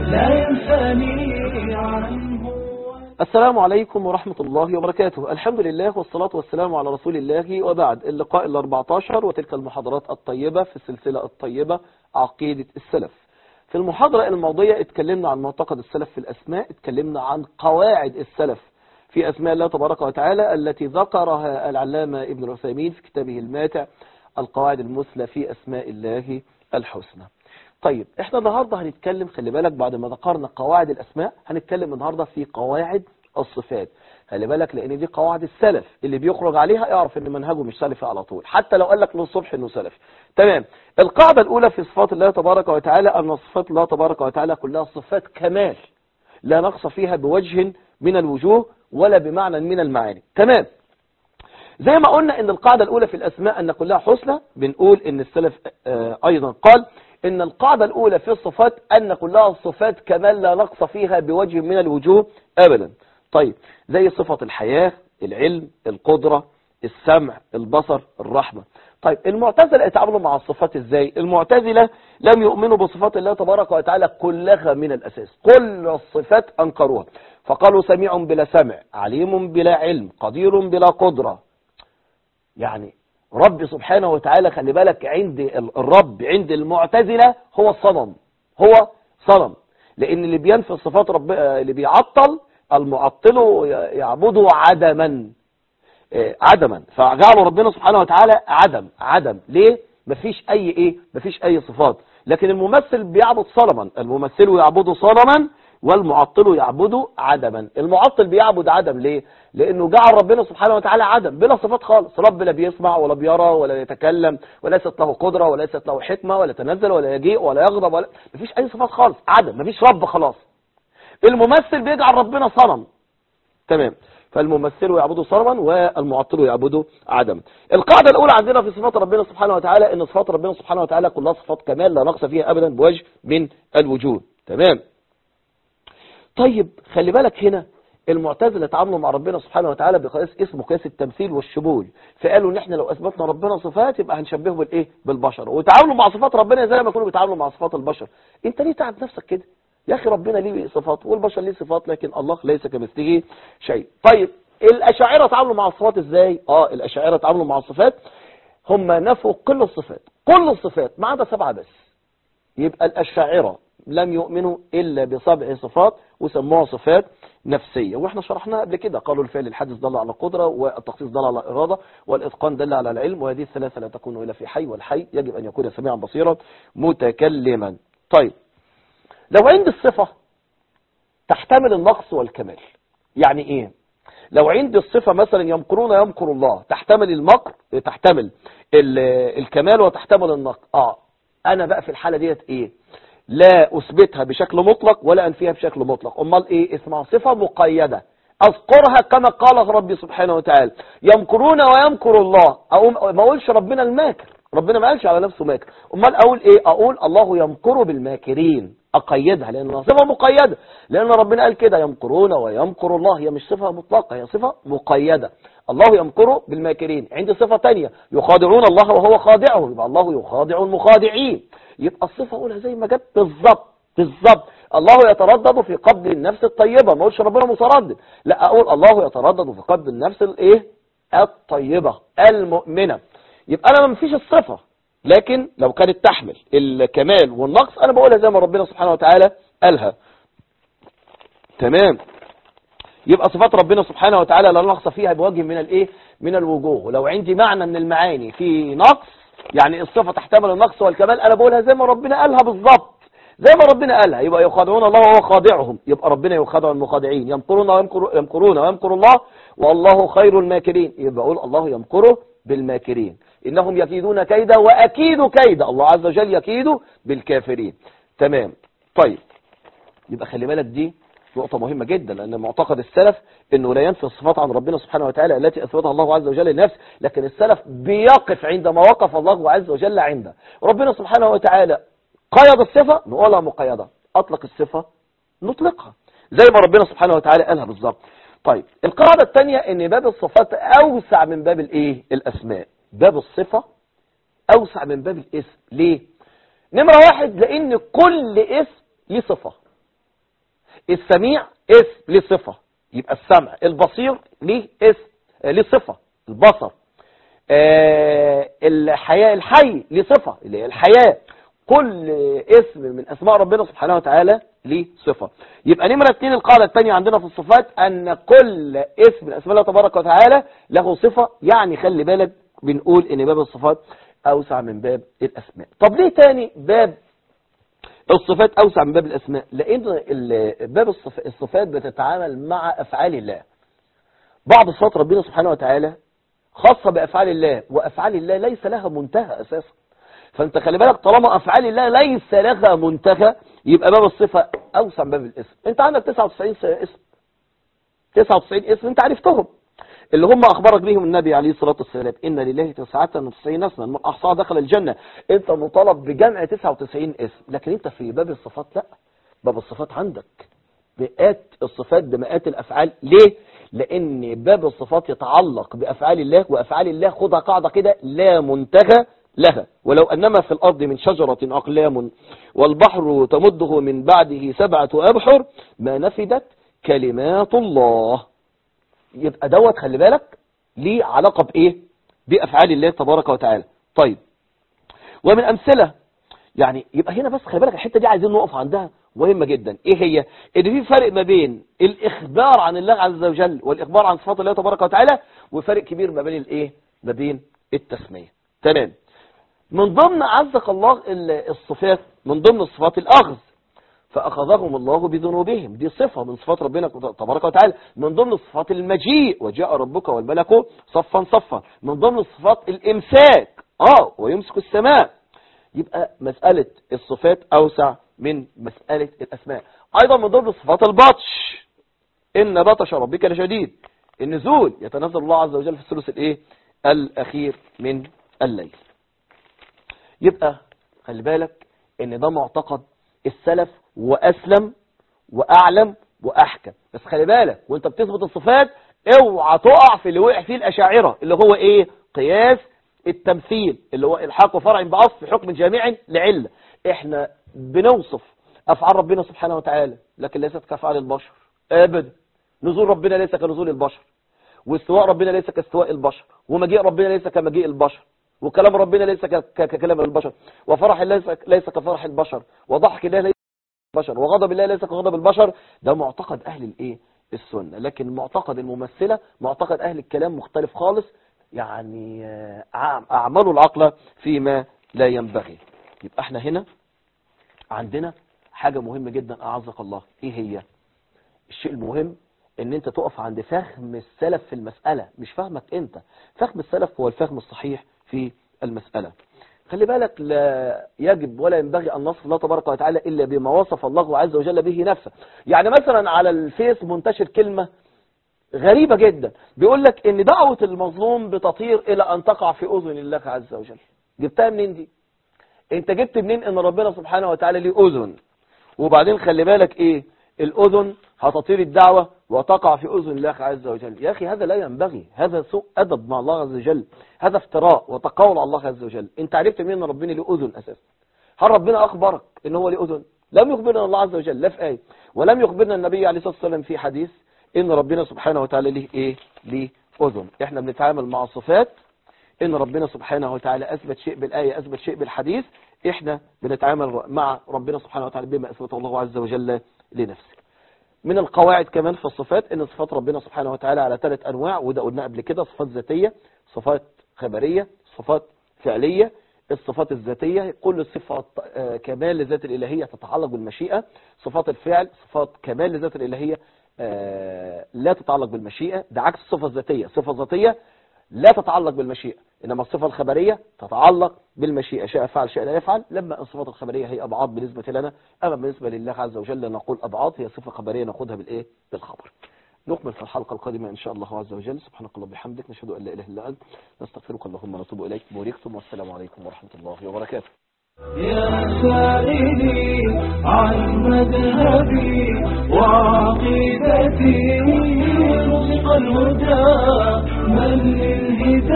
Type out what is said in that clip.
لا ينثني عنه السلام عليكم ورحمة الله وبركاته الحمد لله والصلاة والسلام على رسول الله وبعد اللقاء ال 14 وتلك المحاضرات الطيبة في السلسلة الطيبة عقيدة السلف في المحاضرة الماضية اتكلمنا عن معتقد السلف في الأسماء اتكلمنا عن قواعد السلف في أسماء الله تبارك وتعالى التي ذكرها العلامة ابن العثيمين في كتابه الماتع القواعد المثلى في أسماء الله الحسنى طيب احنا النهاردة هنتكلم خلي بالك بعد ما ذكرنا قواعد الأسماء هنتكلم النهاردة في قواعد الصفات خلي بالك لأن دي قواعد السلف اللي بيخرج عليها اعرف ان منهجه مش سلفي على طول حتى لو قال لك للصبح انه سلفي تمام القاعدة الأولى في صفات الله تبارك وتعالى أن صفات الله تبارك وتعالى كلها صفات كمال لا نقص فيها بوجه من الوجوه ولا بمعنى من المعاني تمام زي ما قلنا ان القاعدة الاولى في الاسماء ان كلها حسنى بنقول ان السلف آه، ايضا قال ان القاعدة الاولى في الصفات ان كلها صفات كمال لا نقص فيها بوجه من الوجوه ابدا طيب زي صفة الحياة العلم القدرة السمع البصر الرحمة طيب المعتزلة اتعاملوا مع الصفات ازاي المعتزلة لم يؤمنوا بصفات الله تبارك وتعالى كلها من الاساس كل الصفات انكروها فقالوا سميع بلا سمع عليم بلا علم قدير بلا قدرة يعني رب سبحانه وتعالى خلي بالك عند الرب عند المعتزلة هو الصنم هو صنم لان اللي بينفي صفات رب اللي بيعطل المعطل يعبده عدما إيه، عدما فجعلوا ربنا سبحانه وتعالى عدم عدم ليه مفيش اي ايه مفيش اي صفات لكن الممثل بيعبد صنما الممثل يعبد صنما والمعطل يعبد عدما المعطل بيعبد عدم ليه لانه جعل ربنا سبحانه وتعالى عدم بلا صفات خالص رب لا بيسمع ولا بيرى ولا يتكلم وليست له قدرة وليست له حكمة ولا يتنزل ولا يجيء ولا يغضب ولا مفيش اي صفات خالص عدم مفيش رب خلاص الممثل بيجعل ربنا صنم تمام فالممثل يعبد صنما والمعطل يعبد عدم القاعدة الأولى عندنا في صفات ربنا سبحانه وتعالى ان صفات ربنا سبحانه وتعالى كلها صفات كمال لا نقص فيها أبدا بوجه من الوجود تمام طيب خلي بالك هنا المعتزلة اتعاملوا مع ربنا سبحانه وتعالى بقياس اسمه قياس التمثيل والشمول فقالوا ان احنا لو اثبتنا ربنا صفات يبقى هنشبهه بالايه بالبشر وتعاملوا مع صفات ربنا زي ما كانوا بيتعاملوا مع صفات البشر انت ليه تعب نفسك كده يا اخي ربنا ليه صفات والبشر ليه صفات لكن الله ليس كمثله شيء طيب الاشاعره تعاملوا مع الصفات ازاي اه الاشاعره تعاملوا مع الصفات هم نفوا كل الصفات كل الصفات ما عدا سبعه بس يبقى الاشاعره لم يؤمنوا إلا بسبع صفات وسموها صفات نفسية واحنا شرحناها قبل كده قالوا الفعل الحادث دل على القدرة والتخصيص دل على الإرادة والإتقان دل على العلم وهذه الثلاثة لا تكون إلا في حي والحي يجب أن يكون سميعا بصيرا متكلما طيب لو عند الصفة تحتمل النقص والكمال يعني إيه لو عند الصفة مثلا يمكرون يمكر الله تحتمل المكر تحتمل ال- الكمال وتحتمل النقص اه انا بقى في الحالة ديت ايه لا اثبتها بشكل مطلق ولا انفيها بشكل مطلق امال ايه اسمها صفة مقيدة اذكرها كما قال ربي سبحانه وتعالى يمكرون ويمكر الله اقوم ما اقولش ربنا الماكر ربنا ما قالش على نفسه ماكر امال اقول ايه اقول الله يمكر بالماكرين اقيدها لانها صفة مقيدة لان ربنا قال كده يمكرون ويمكر الله هي مش صفة مطلقة هي صفة مقيدة الله يمكر بالماكرين عندي صفة تانية يخادعون الله وهو خادعهم يبقى الله يخادع المخادعين يبقى الصفة اقولها زي ما جت بالظبط بالظبط الله يتردد في قبض النفس الطيبة ما اقولش ربنا متردد لا اقول الله يتردد في قبض النفس الايه الطيبة المؤمنة يبقى انا ما فيش الصفة لكن لو كانت تحمل الكمال والنقص انا بقولها زي ما ربنا سبحانه وتعالى قالها تمام يبقى صفات ربنا سبحانه وتعالى لا نقص فيها بوجه من الايه من الوجوه ولو عندي معنى من المعاني في نقص يعني الصفة تحتمل النقص والكمال انا بقولها زي ما ربنا قالها بالظبط زي ما ربنا قالها يبقى يخادعون الله وهو خادعهم يبقى ربنا يخادع المخادعين يمكرون ويمكر يمكرون ويمكر الله والله خير الماكرين يبقى اقول الله يمكره بالماكرين انهم يكيدون كيدا واكيد كيدا الله عز وجل يكيد بالكافرين تمام طيب يبقى خلي بالك دي نقطة مهمة جدا لأن معتقد السلف أنه لا ينفي الصفات عن ربنا سبحانه وتعالى التي أثبتها الله عز وجل للنفس لكن السلف بيقف عندما وقف الله عز وجل عنده ربنا سبحانه وتعالى قيد الصفة نقولها مقيدة أطلق الصفة نطلقها زي ما ربنا سبحانه وتعالى قالها بالظبط طيب القاعدة الثانية ان باب الصفات اوسع من باب الايه الاسماء باب الصفة اوسع من باب الاسم ليه نمرة واحد لان كل اسم ليه صفة السميع اسم ليه صفة يبقى السمع البصير ليه اسم آه، ليه صفة البصر آه، الحياة الحي ليه صفة اللي هي الحياة كل اسم من اسماء ربنا سبحانه وتعالى ليه صفة يبقى نمرة اتنين القاعدة الثانية عندنا في الصفات ان كل اسم من اسماء الله تبارك وتعالى له صفة يعني خلي بالك بنقول ان باب الصفات اوسع من باب الاسماء طب ليه تاني باب الصفات اوسع من باب الاسماء لان ال- باب الصف- الصفات بتتعامل مع افعال الله بعض صفات ربنا سبحانه وتعالى خاصة بافعال الله وافعال الله ليس لها منتهى اساسا فانت خلي بالك طالما افعال الله ليس لها منتهى يبقى باب الصفة اوسع من باب الاسم انت عندك 99 س- اسم 99 اسم انت عرفتهم اللي هم اخبرك بهم النبي عليه الصلاة والسلام ان لله 99 اسما من احصاها دخل الجنة انت مطالب بجمع 99 اسم لكن انت في باب الصفات لا باب الصفات عندك مئات الصفات بمئات الافعال ليه لان باب الصفات يتعلق بافعال الله وافعال الله خدها قاعدة كده لا منتهى لها ولو انما في الارض من شجرة اقلام والبحر تمده من بعده سبعة ابحر ما نفدت كلمات الله يبقى دوت خلي بالك ليه علاقة بايه بافعال الله تبارك وتعالى طيب ومن امثلة يعني يبقى هنا بس خلي بالك الحتة دي عايزين نقف عندها مهمة جدا ايه هي ان في فرق ما بين الاخبار عن الله عز وجل والاخبار عن صفات الله تبارك وتعالى وفرق كبير ما بين الايه ما بين التسمية تمام من ضمن عزك الله ال- الصفات من ضمن الصفات الاخذ فأخذهم الله بذنوبهم دي صفة من صفات ربنا تبارك وتعالى من ضمن الصفات المجيء وجاء ربك والملك صفا صفا من ضمن الصفات الإمساك آه ويمسك السماء يبقى مسألة الصفات أوسع من مسألة الأسماء أيضا من ضمن الصفات البطش إن بطش ربك لشديد النزول يتنزل الله عز وجل في الثلث الإيه الأخير من الليل يبقى خلي بالك ان ده معتقد السلف واسلم واعلم واحكم بس خلي بالك وانت بتثبت الصفات اوعى تقع في اللي وقع فيه الاشاعره اللي هو ايه قياس التمثيل اللي هو الحاق فرع باصل في حكم جامع لعله احنا بنوصف افعال ربنا سبحانه وتعالى لكن ليست كافعال البشر ابدا نزول ربنا ليس كنزول البشر واستواء ربنا ليس كاستواء البشر ومجيء ربنا ليس كمجيء البشر وكلام ربنا ليس ك- ك- ككلام البشر وفرح الله ليس ليس كفرح البشر وضحك الله ليس البشر وغضب الله ليس كغضب البشر ده معتقد اهل الايه السنه لكن معتقد الممثله معتقد اهل الكلام مختلف خالص يعني آه، أعم- اعملوا العقل فيما لا ينبغي يبقى احنا هنا عندنا حاجه مهمه جدا اعزك الله ايه هي الشيء المهم ان انت تقف عند فهم السلف في المسألة مش فهمك انت فهم السلف هو الفهم الصحيح في المسألة خلي بالك لا يجب ولا ينبغي أن نصف الله تبارك وتعالى إلا بما وصف الله عز وجل به نفسه يعني مثلا على الفيس منتشر كلمة غريبة جدا بيقول لك ان دعوة المظلوم بتطير الى ان تقع في اذن الله عز وجل جبتها منين دي انت جبت منين ان ربنا سبحانه وتعالى ليه اذن وبعدين خلي بالك ايه الاذن هتطير الدعوة وتقع في اذن الله عز وجل يا اخي هذا لا ينبغي هذا سوء ادب مع الله عز وجل هذا افتراء وتقول على الله عز وجل انت عرفت منين ان ربنا له اذن اساسا هل ربنا اخبرك ان هو له اذن لم يخبرنا الله عز وجل لا في ايه ولم يخبرنا النبي عليه الصلاه والسلام في حديث ان ربنا سبحانه وتعالى ليه ايه ليه اذن احنا بنتعامل مع الصفات ان ربنا سبحانه وتعالى اثبت شيء بالايه اثبت شيء بالحديث احنا بنتعامل مع ربنا سبحانه وتعالى بما اثبته الله عز وجل لنفسه من القواعد كمان في الصفات ان صفات ربنا سبحانه وتعالى على ثلاث انواع وده قلنا قبل كده صفات ذاتيه صفات خبريه صفات فعليه الصفات الذاتيه كل صفه آه، كمال لذات الالهيه تتعلق بالمشيئه صفات الفعل صفات كمال لذات الالهيه آه، لا تتعلق بالمشيئه ده عكس الصفه الذاتيه صفه ذاتيه لا تتعلق بالمشيئة إنما الصفة الخبرية تتعلق بالمشيئة شاء فعل شاء لا يفعل لما الصفات الخبرية هي أبعاد بالنسبة لنا أما بالنسبة لله عز وجل نقول أبعاد هي صفة خبرية نأخذها بالإيه بالخبر نكمل في الحلقة القادمة إن شاء الله عز وجل سبحانك اللهم وبحمدك نشهد أن لا إله إلا أنت نستغفرك اللهم ونتوب إليك بوريكم والسلام عليكم ورحمة الله وبركاته يا سائلي عن مذهبي وعقيدتي رزق الهدى من للهدى